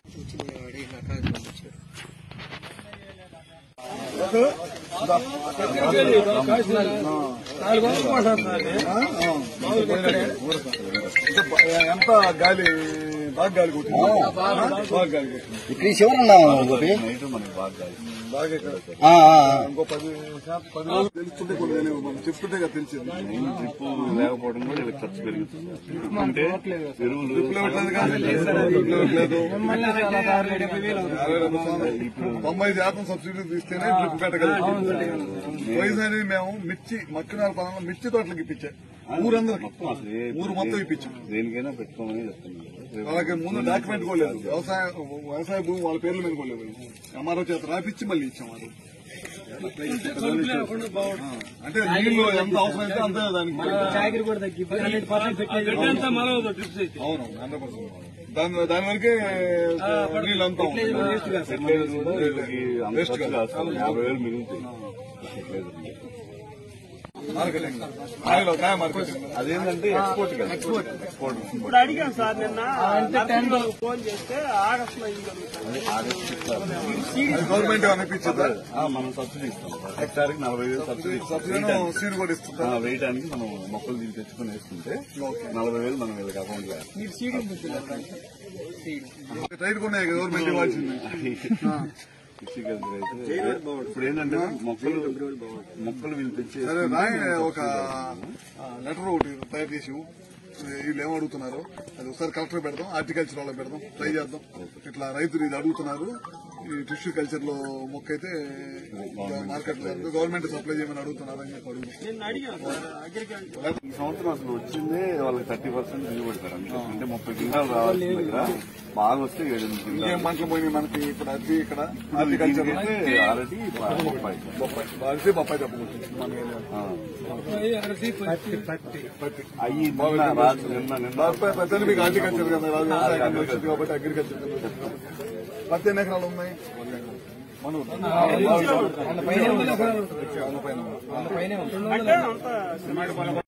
వాడి నా కాదు పంపించాడు ఎంత గాలి బాగా గాలి కొట్టింది బాగా గాలి కొట్టింది ఇక్కడ ఈ చివరన్నా గోపి బాగా ఇక్కడ ఆ, ఆ, ఆ. ఇంకో పది శాతం పది రోజులు తెలుస్తుంటే కొన్ని తెలియదు. మనం చెప్తుంటే కదా తెలిసింది డ్రిప్ లేకపోవడం కూడా వీళ్ళకి ఖర్చు పెరుగుతుంది అంటే ఎరువులు ఇవ్వట్లేదు కానీ ఇవ్వట్లేదు. తొంభై శాతం సబ్సిడీ తీస్తేనే డ్రిప్ పెట్టగలుగుతాం వైజాగ్ మేము మిర్చి మక్కినాల పొలంలో మిర్చి తోటలకు ఇప్పించాం ఊరందరికి మొత్తం అసలు ఏ- ఊరు మొత్తం ఇప్పించాం దేనికైనా పెట్టుకోమని చెప్తున్నాను వాళ్ళకి ముందు డాక్యుమెంట్ కూడా లేదు వ్యవసాయ వ్యవసాయ భూమి వాళ్ళ పేర్ల మీద కూడా లేదు ఎంఆర్ఓ చేత రాపిచ్చి మళ్ళీ ఇచ్చాం వాళ్ళు ఆ, అంటే నీళ్లు ఎంత అవసరమైతే అంతే దానికి చాకరీ కూడా తగ్గిపోయి హండ్రెడ్ పర్సెంట్ పెట్టేది అవును హండ్రెడ్ పర్సెంట్ దాని దాని వరకే నీళ్ళు అంతా ఫెర్టిలైజర్ కూడా వీళ్ళకి అంత ఖర్చు కాదు సార్. యాభై వేలు మిగులుతాయి ఫెర్టిలైజర్ మీద. మార్కెటింగ్ కాయలో కాయ మార్కెటింగ్ అదేంటంటే ఎక్స్పోర్ట్ కదా ఎక్స్పోర్ట్ ఎక్స్పోర్ట్ ఇప్పుడు అడిగాం సార్ నిన్న నర్సింగ్కి ఫోన్ చేస్తే ఆగస్టులో ఇవ్వగలుగుతాం అది ఆగస్టు ఇస్తారు. అది గవర్నమెంట్ ఏమైనా ఇప్పించదా ఆ, మనం సబ్సిడీ ఇస్తాం సార్. హెక్టార్కి నలభై వేలు సబ్సిడీ ఇస్తాం. సబ్సిడీ సీడ్ కూడా ఇస్తుందా ఆ, వేయడానికి మనం మొక్కలు దీన్ని తెచ్చుకుని వేసుకుంటే నలభై వేలు మనం వీళ్ళకి అకౌంట్ లో మీరు సీడింగ్ ముట్టిందా రైట్ కూడా గవర్నమెంట్ ఇవ్వాల్సింది ఫిజికల్చర్ అయితే ఇప్పుడు ఏంటంటే మొక్కలు మొక్కలు వీళ్ళు తెచ్చి సరే రాయ్ ఒక లెటర్ ఒకటి తయారు చేసి వీళ్ళు ఏం అడుగుతున్నారు అది ఒకసారి కలెక్టర్ పెడదాం హార్టికల్చర్ వాళ్ళకి పెడదాం ట్రై చేద్దాం ఇట్లా రైతులు ఇది అడుగుతున్నారు ఈ టిష్యూ కల్చర్ లో మొక్క అయితే మార్కెట్ లో గవర్నమెంట్ సప్లై చేయమని అడుగుతున్నారు అని చెప్పి అడుగుతాం నిన్న అడిగాం సార్ అగ్రికల్చర్ ఈ సంవత్సరం అసలు వచ్చిందే వాళ్ళకి థర్టీ పర్సెంట్ దిగుబడతారు అంతే. అంటే ముప్పై గింజలు రావాల్సిన దగ్గర బాగా వస్తే ఏడు ఎనిమిది ఇంకేం గింజలు పంటలు పోయినాయి మనకి ఇప్పుడు అది ఇక్కడ హార్టికల్చర్ దీనికైతే ఆల్రెడీ బొప్పాయి బొప్పాయి బాగా బొప్పాయి తప్పకొచ్చింది మన ఏరియాలో. అయ్యి మొన్న రాజు నిన్న నిన్న బొప్పాయి పెద్దలు మీకు హార్టికల్చర్ కదా రాజు వ్యవసాయం కింద వచ్చింది కాబట్టి అగ్రికల్చర్ కింద వచ్చింది. పత్తి ఎన్ని ఎకరాలు ఉన్నాయి మన ఊరు. వంద పైన ఉంది. అంటే అంత